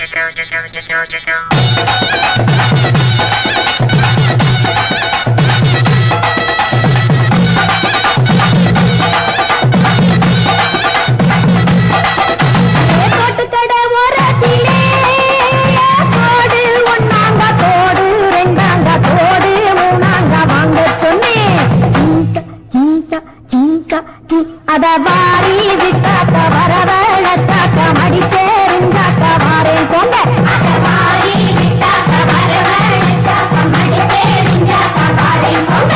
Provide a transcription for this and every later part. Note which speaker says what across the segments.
Speaker 1: தோட்டுக்கடை ஓரத்திலே தோடு ஒண்ணாங்க தோடு ரெண்டாங்க தோடு மூணாங்க வாங்க சொன்னேன் சீக்கா சீக்கா சீக்கா சீ அத வாரி விட்டாக்க வரவழைச்சாக்க மடிச்சேருந்தாக்க வாரேன் கொண்ட அத வாரி விட்டாக்க வரவழைச்சாக்க மடிச்சேருந்தாக்க வாரேன் கொண்ட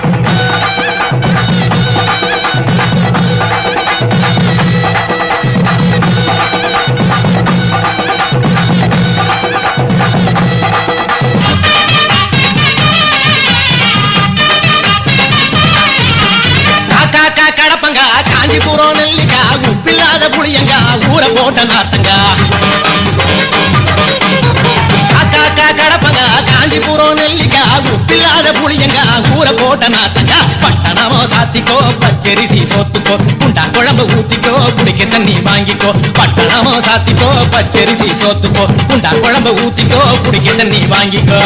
Speaker 2: காக்கா கா கடப்பங்க காஞ்சிபுரம் நெல்லிக்கா உப்பில்லாத புளியங்க ஊற போட்ட நாத்தங்க காக்கா கா கடப்பங்க காஞ்சிபுரம் நெல்லிக்கா உப்பில்லாத புளியங்க ஊற போட்ட நாத்தங்க பட்டணமோ சாத்திக்கோ பச்சரிசி சோத்துக்கோ குண்டா குழம்பு ஊத்திக்கோ குடிக்க தண்ணி வாங்கிக்கோ பட்டணமோ சாத்திக்கோ பச்சரிசி சோத்துக்கோ குண்டா குழம்பு ஊத்திக்கோ குடிக்க தண்ணி வாங்கிக்கோ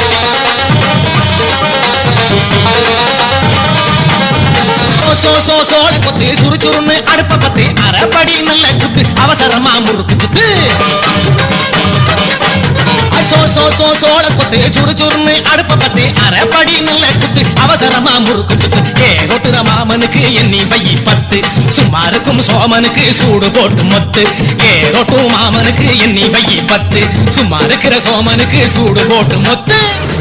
Speaker 2: சோ சோ சோழ கொத்து சுறுசுறுன்னு அடுப்ப பத்து அரைப்படி நல்ல குத்து அவசரமா முறுக்கு சுத்து சோ சோ சோ சோழ கொத்து சுறுசுறுன்னு அடுப்ப பத்து அரைப்படி நல்ல குத்து அவசரமா முறுக்கு சுத்து ஏ கொட்டுற மாமனுக்கு எண்ணி பையி பத்து சும்மா இருக்கும் சோமனுக்கு சூடு போட்டு மொத்து ஏ ரொட்டும் மாமனுக்கு எண்ணி பையி பத்து சும்மா இருக்கிற சோமனுக்கு சூடு போட்டு மொத்து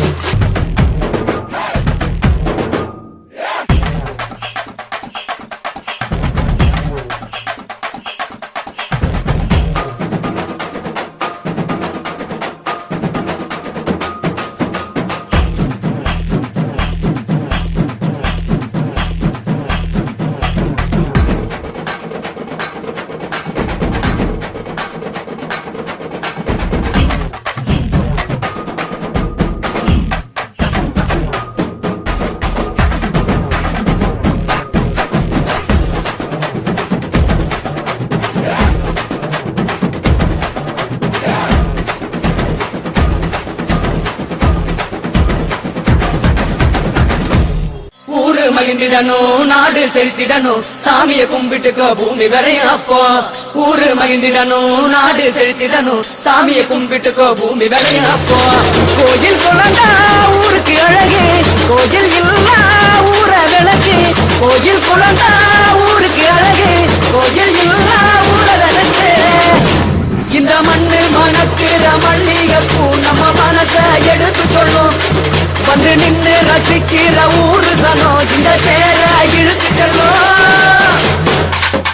Speaker 3: ஊரு மகிழ்ந்திடணும் நாடு செலுத்திடணும் சாமிய கும்பிட்டுக்கோ பூமி விளையும் அப்போ ஊரு மகிழ்ந்திடணும் நாடு செலுத்திடணும் சாமிய கும்பிட்டுக்கோ பூமி விளையும் அப்போ கோயில் குழந்தா ஊருக்கு அழகு கோயில் இல்லா ஊர விளக்கு கோயில் குழந்தா ஊருக்கு அழகு கோயில் இல்லா ஊர விளக்கு இந்த மண்ணு மணக்கிற மல்லிகைப்பூ நம்ம மனச எடுத்து சொல்லும் வந்து நின்று ரசிக்கிற ஊரு சனம் இந்த சேர இழுத்து செல்லும்